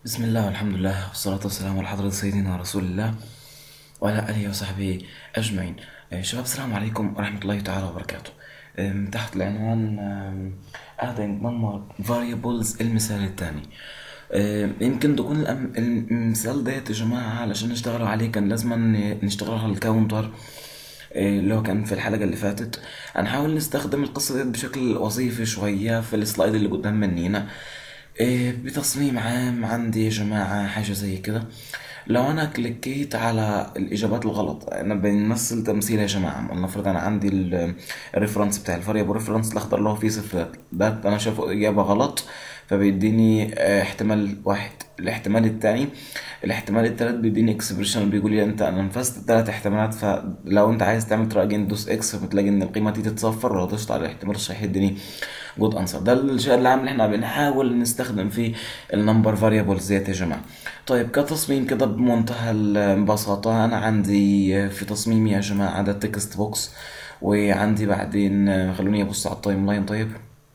بسم الله والحمد لله والصلاة والسلام على حضرة سيدنا رسول الله وعلى آله وصحبه أجمعين آه، شباب السلام عليكم ورحمة الله تعالى وبركاته آم، تحت العنوان آم، adding number variables المثال الثاني يمكن تكون الأم- المثال ديت يا جماعة علشان نشتغلوا عليه كان لازم نشتغل على الكاونتر آه، اللي هو كان في الحلقة اللي فاتت هنحاول نستخدم القصة ديت بشكل وظيفي شوية في السلايد اللي قدام منينا آه، بتصميم عام عندي يا جماعة حاجة زي كده لو انا كليكيت على الاجابات الغلط انا بنمثل تمثيل يا جماعه ولنفرض انا عندي ال- الريفرنس بتاع الفاريبل ريفرنس الاخضر اللي هو فيه صفرات ده انا شايفه اجابه غلط فبيديني آه، احتمال واحد الاحتمال التاني الاحتمال التالت بيديني اكسبريشن بيقول لي انت انا نفذت التلات احتمالات فلو انت عايز تعمل تراي اجين دوس اكس فبتلاقي ان القيمه دي تتصفر ولو دوست على الاحتمال الصحيح يديني جود انسر ده الشيء العام اللي احنا بنحاول نستخدم فيه النمبر فاريبلز ديت يا جماعه طيب كتصميم كده بمنتهى البساطه انا عندي في تصميمي يا جماعه ده تكست بوكس وعندي بعدين خلوني ابص على التايم لاين طيب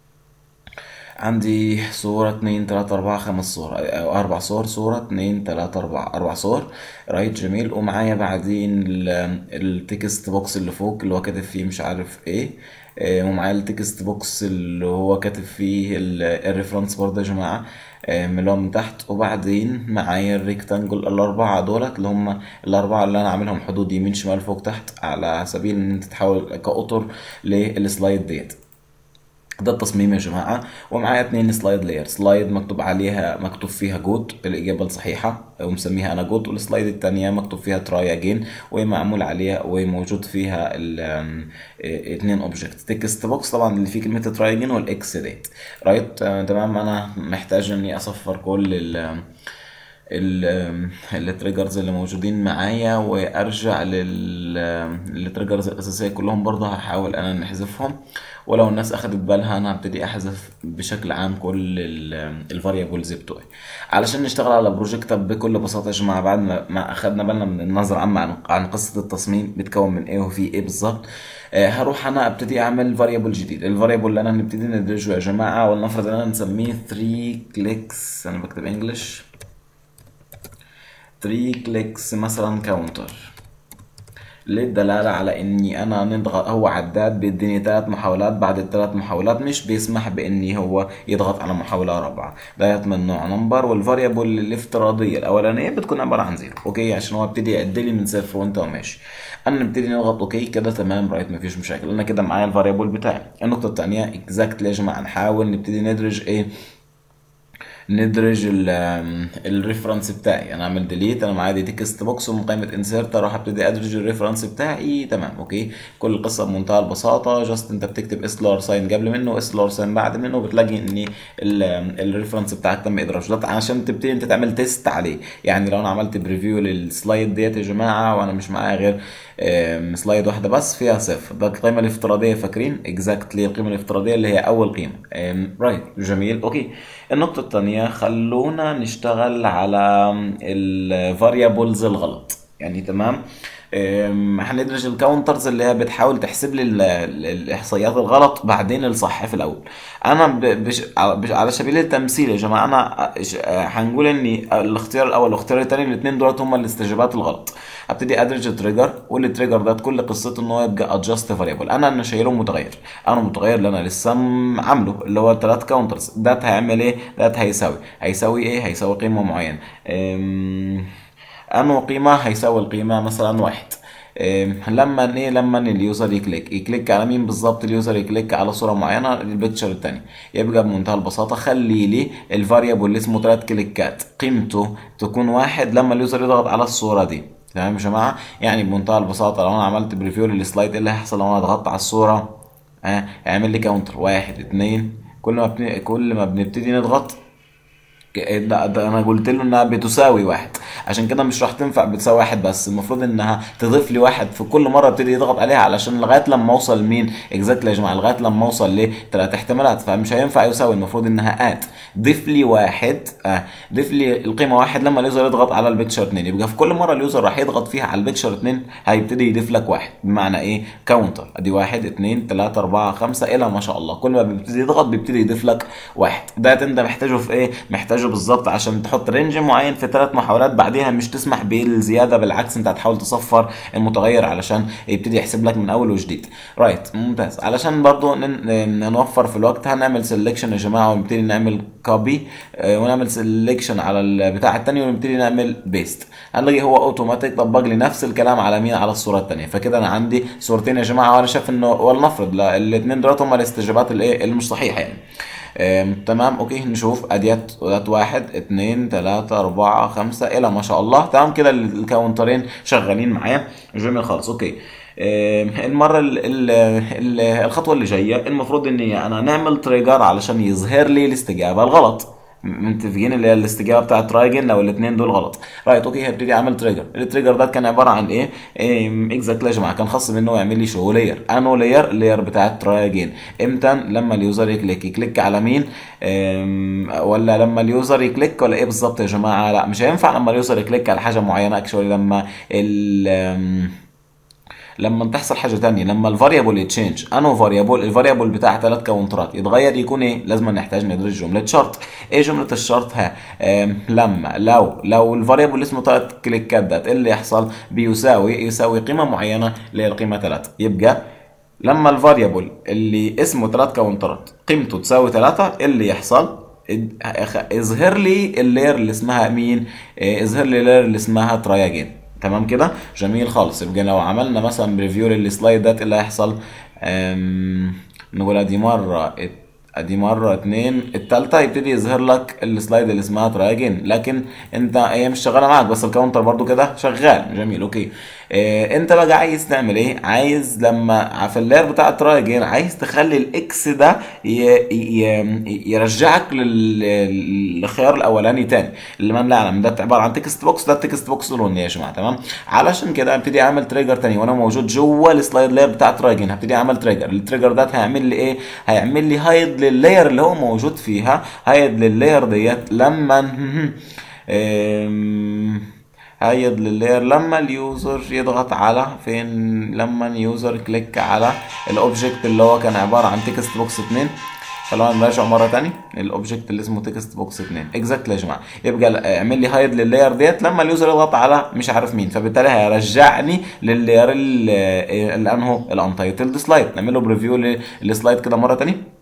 عندي صورة اتنين تلاتة أربعة خمس صور أو أربع صور صورة اتنين تلاتة أربعة أربع صور رايت جميل ومعايا بعدين ال- التكست بوكس اللي فوق اللي هو كاتب فيه مش عارف ايه آه، ومعايا التكست بوكس اللي هو كاتب فيه ال- الريفرنس برضه يا جماعة آه، من اللي هو من تحت وبعدين معايا الريكتانجل الأربعة دولت اللي هم الأربعة اللي أنا عاملهم حدود يمين شمال فوق تحت على سبيل إن أنت تحاول كأطر للسلايد ديت ده التصميم يا جماعة ومعايا اتنين سلايد لاير سلايد مكتوب عليها مكتوب فيها جود الإجابة الصحيحة ومسميها أنا جود والسلايد التانية مكتوب فيها تراي أجين ومعمول عليها وموجود فيها ال آم، اه، اتنين اوبجكت تكست بوكس طبعا اللي فيه كلمة تراي أجين والإكس ديت رايت آه، تمام أنا محتاج إني أصفر كل ال آم، ال- التريجرز اللي موجودين معايا وارجع لل التريجرز الاساسيه كلهم برضه هحاول انا نحذفهم ولو الناس اخدت بالها انا هبتدي احذف بشكل عام كل الفاريبلز بتوعي علشان نشتغل على بروجكت بكل بساطه يا جماعه بعد ما ما اخدنا بالنا من النظره عامه عن عن قصه التصميم بتكون من ايه وفي ايه بالظبط آه، هروح انا ابتدي اعمل فاريبل جديد الفاريبل اللي انا هنبتدي ندرجه يا جماعه ولنفرض ان انا نسميه 3 كليكس انا بكتب انجلش 3 كليكس مثلا كاونتر للدلالة على اني انا نضغط هو عداد بيديني ثلاث محاولات بعد الثلاث محاولات مش بيسمح باني هو يضغط على محاولة رابعة ديت من نوع نمبر والفاريبل الافتراضية الاولانية بتكون عبارة عن زيرو اوكي عشان هو يبتدي يعد لي من صفر وانت ماشي انا نبتدي نضغط اوكي كده تمام رايت مفيش مشاكل انا كده معايا الفاريبل بتاعي النقطة التانية اكزاكتلي يا جماعة نحاول نبتدي ندرج ايه ندرج الريفرنس بتاعي انا اعمل ديليت انا معايا دي تكست بوكس ومن قائمه انسيرت اروح ابتدي ادرج الريفرنس بتاعي تمام اوكي كل القصه بمنتهى البساطه جاست انت بتكتب اس لار ساين قبل منه واس لار ساين بعد منه وبتلاقي ان الريفرنس بتاعك تم ادراجه ده عشان تبتدي انت تعمل تيست عليه يعني لو انا عملت بريفيو للسلايد ديت يا جماعه وانا مش معايا غير آم، سلايد واحده بس فيها صفر ده القيمه الافتراضيه فاكرين اكزاكتلي القيمه الافتراضيه اللي هي اول قيمه رايت جميل اوكي النقطه الثانيه خلونا نشتغل على الفاريبلز الغلط يعني تمام أم، هندرج الكاونترز اللي هي بتحاول تحسب لي ال- ال- الاحصائيات الغلط بعدين الصح في الاول انا ب- بش على بش- على سبيل التمثيل يا جماعه انا أش- هنقول ان الاختيار الاول والاختيار الثاني الاثنين دولت هم الاستجابات الغلط ابتدي ادرج التريجر والتريجر ده كل قصته ان هو يبقى ادجست فاريبل انا انا شايله متغير انا متغير اللي انا لسه م- عامله اللي هو الثلاث كاونترز ده هيعمل ايه ده هيساوي هيساوي ايه هيساوي قيمه معينه أم، انه قيمه هيساوي القيمه مثلا واحد إيه، لما ايه لما اليوزر يكليك يكليك على مين بالظبط اليوزر يكليك على صوره معينه البيكتشر الثاني يبقى بمنتهى البساطه خلي لي الفاريبل اللي اسمه ثلاث كليكات قيمته تكون واحد لما اليوزر يضغط على الصوره دي تمام يا جماعه يعني بمنتهى البساطه لو انا عملت بريفيو للسلايد ايه اللي هيحصل لو انا ضغطت على الصوره اه هيعمل لي كاونتر واحد اتنين كل ما بن... كل ما بنبتدي نضغط ده, ده انا قلت له انها بتساوي واحد عشان كده مش راح تنفع بتساوي واحد بس المفروض انها تضيف لي واحد في كل مره ابتدي يضغط عليها علشان لغايه لما اوصل مين اكزاكتلي يا جماعه لغايه لما اوصل لثلاث احتمالات فمش هينفع يساوي المفروض انها ات ضيف لي واحد اه ضيف لي القيمه واحد لما اليوزر يضغط على البيكتشر 2 يبقى في كل مره اليوزر راح يضغط فيها على البيكتشر 2 هيبتدي يضيف لك واحد بمعنى ايه كاونتر ادي واحد اثنين ثلاثة أربعة خمسة إلى ما شاء الله كل ما بيبتدي يضغط بيبتدي يضيف لك واحد ده انت محتاجه في ايه محتاجه بالظبط عشان تحط رينج معين في ثلاث محاولات بعدها مش تسمح بالزياده بالعكس انت هتحاول تصفر المتغير علشان يبتدي يحسب لك من اول وجديد رايت ممتاز علشان برضو نن- نوفر في الوقت هنعمل سيلكشن يا جماعه ونبتدي نعمل كوبي ونعمل سيلكشن على البتاع الثاني ونبتدي نعمل بيست هنلاقي هو اوتوماتيك طبق لي نفس الكلام على مين على الصوره الثانيه فكده انا عندي صورتين يا جماعه وانا شايف انه ولنفرض الاثنين دول هم الاستجابات الايه اللي مش صحيحه يعني آم، تمام اوكي نشوف اديات اداه واحد اتنين تلاتة اربعة خمسة الى ما شاء الله تمام كده ال- الكاونترين شغالين معايا جميل خالص اوكي آم، المرة ال ال ال الخطوة اللي جاية المفروض اني انا نعمل تريجر علشان يظهر لي الاستجابة الغلط متفقين اللي هي الاستجابه بتاعت ترايجن لو الاثنين دول غلط رايت اوكي هبتدي اعمل تريجر التريجر ده كان عباره عن ايه اكزاكتلي يا جماعه كان خاص منه يعمل لي شو لاير انو لاير اللاير بتاعت ترايجن امتى لما اليوزر يكليك يكليك على مين أم، ولا لما اليوزر يكليك ولا ايه بالظبط يا جماعه لا مش هينفع لما اليوزر يكليك على حاجه معينه اكشولي لما ال أم، لما تحصل حاجه تانية لما الفاريبل يتشينج انو فاريبل الفاريبل بتاع ثلاث كاونترات يتغير يكون ايه لازم نحتاج ندرس جمله شرط ايه جمله الشرط ها آم، لما لو لو الفاريبل اسمه ثلاث كليكات ده إيه اللي يحصل بيساوي يساوي قيمه معينه اللي هي القيمه 3 يبقى لما الفاريبل اللي اسمه ثلاث كاونترات قيمته تساوي 3 اللي يحصل اد- اخ- اظهر لي اللير اللي اسمها مين اه، اظهر لي اللير اللي اسمها ترايجين تمام كده جميل خالص يبقى لو عملنا مثلا بريفيو للسلايد ده إيه اللي هيحصل أم، نقول ادي مره ات- ادي مره اتنين التالتة يبتدي يظهر لك السلايد اللي اسمها ترايجين لكن انت هي مش شغاله معاك بس الكاونتر برضو كده شغال جميل اوكي اه انت بقى عايز تعمل ايه عايز لما في اللاير بتاع الترايجين عايز تخلي الاكس ده ي... ي... يرجعك لل... للخيار الاولاني تاني اللي من لا يعلم ده عباره عن تكست بوكس ده التكست بوكس لوني يا جماعه تمام علشان كده ابتدي اعمل تريجر تاني وانا موجود جوه السلايد لاير بتاع ترايجين هبتدي اعمل تريجر التريجر ده هيعمل لي ايه هيعمل لي هايد لللاير اللي هو موجود فيها هايد لللاير ديت لما أم، هايد لللاير لما اليوزر يضغط على فين لما اليوزر كليك على الاوبجكت اللي هو كان عباره عن تكست بوكس 2 خلونا نراجع مره تاني الاوبجكت اللي اسمه تكست بوكس 2 اكزاكتلي يا جماعه يبقى اعمل لي هايد لللاير ديت لما اليوزر يضغط على مش عارف مين فبالتالي هيرجعني لللاير اللي اللي انه الانتايتلد سلايد نعمل له بريفيو للسلايد كده مره تانية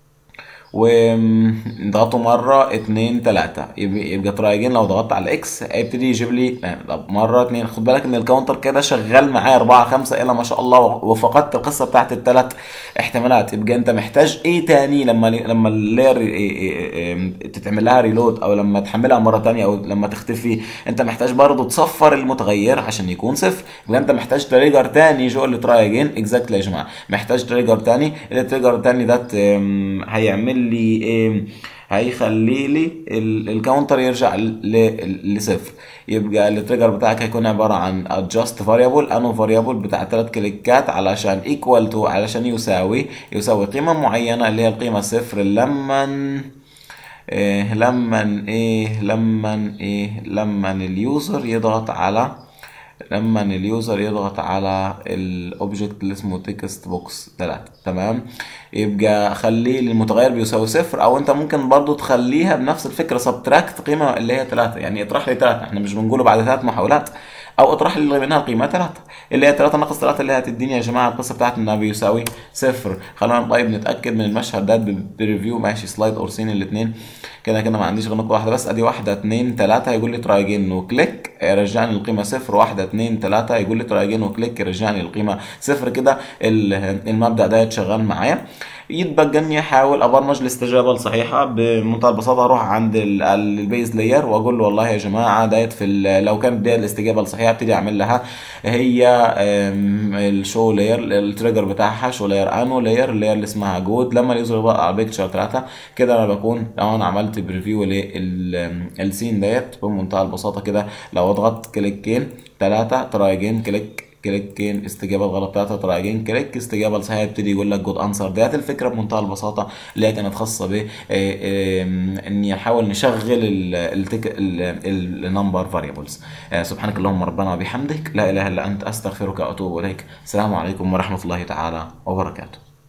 ونضغطه مرة اتنين تلاتة يبقى, يبقى ترايجين لو ضغطت على اكس هيبتدي يجيب لي طب مرة اتنين خد بالك ان الكاونتر كده شغال معايا اربعة خمسة الى ما شاء الله وفقدت القصة بتاعت التلات احتمالات يبقى انت محتاج ايه تاني لما لما اللاير تتعمل لها ريلود او لما تحملها مرة تانية او لما تختفي انت محتاج برضه تصفر المتغير عشان يكون صفر يبقى انت محتاج تريجر تاني جوه الترايجين اكزاكتلي يا جماعة محتاج تريجر تاني التريجر التاني ده هيعمل لي ايه هيخلي لي الكاونتر يرجع لصفر يبقى التريجر بتاعك هيكون عباره عن adjust variable انو variable بتاع ثلاث كليكات علشان equal to علشان يساوي يساوي قيمه معينه اللي هي القيمه صفر لما إيه لما ايه لما ايه لما اليوزر يضغط على لما اليوزر يضغط على الاوبجكت اللي اسمه تكست بوكس 3 تمام يبقى خليه المتغير بيساوي صفر او انت ممكن برضو تخليها بنفس الفكره سبتراكت قيمه اللي هي 3 يعني اطرح لي 3 احنا مش بنقوله بعد ثلاث محاولات او اطرح لي منها القيمه 3 اللي هي 3 ناقص 3 اللي هتديني يا جماعه القصه بتاعت انها بيساوي صفر خلونا طيب نتاكد من المشهد ده بريفيو ماشي سلايد اور سين الاثنين كده كده ما عنديش غير نقطه واحده بس ادي واحده اتنين تلاته هيقول لي ترايجين وكليك يرجعني القيمه صفر واحده اتنين تلاته يقول لي ترايجين وكليك يرجعني القيمه صفر كده المبدا ده شغال معايا يتبقى اني احاول ابرمج الاستجابه الصحيحه بمنتهى البساطه اروح عند ال- ال- البيز لاير واقول له والله يا جماعه ديت في ال- لو كانت دي الاستجابه الصحيحه ابتدي اعمل لها هي أم، الشو لاير التريجر بتاعها شو لاير انو لاير اللي هي اللي اسمها جود لما اليوزر يبقى على بيكتشر 3 كده انا بكون لو انا عملت بريفيو للسين ديت بمنتهى البساطه كده لو اضغط كليكين ثلاثه تراي اجين كليك كليكين استجابه الغلط بتاعتها تراي اجين كليك استجابه الصحيحه يبتدي يقول لك جود انسر ديت الفكره بمنتهى البساطه اللي هي كانت خاصه ب آه، آه، اني احاول نشغل النمبر فاريبلز سبحانك اللهم ربنا وبحمدك لا اله الا انت استغفرك واتوب اليك السلام عليكم ورحمه الله تعالى وبركاته